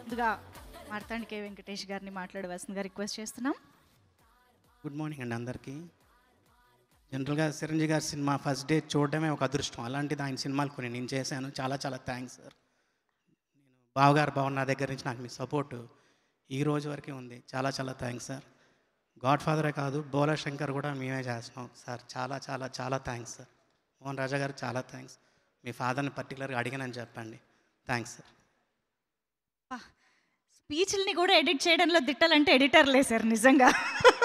ముందుగా మార్తాండి కే వెంకటేష్ గారిని మాట్లాడవలసిందిగా రిక్వెస్ట్ చేస్తున్నాం గుడ్ మార్నింగ్ అండి అందరికీ జనరల్గా చిరంజీవి గారి సినిమా ఫస్ట్ డే చూడడమే ఒక అదృష్టం అలాంటిది ఆయన సినిమాలు కొన్ని నేను చేశాను చాలా చాలా థ్యాంక్స్ సార్ నేను బావగారు బావ నా దగ్గర నుంచి నాకు మీ సపోర్ట్ ఈ రోజు వరకే ఉంది చాలా చాలా థ్యాంక్స్ సార్ గాడ్ ఫాదరే కాదు బోలా శంకర్ కూడా మేమే చేస్తున్నాం సార్ చాలా చాలా చాలా థ్యాంక్స్ సార్ మోహన్ రాజా గారు చాలా థ్యాంక్స్ మీ ఫాదర్ని పర్టికులర్గా అడిగానని చెప్పండి థ్యాంక్స్ సార్ స్పీచ్ని కూడా ఎడిట్ చేయడంలో దిట్టాలంటే ఎడిటర్లే సార్ నిజంగా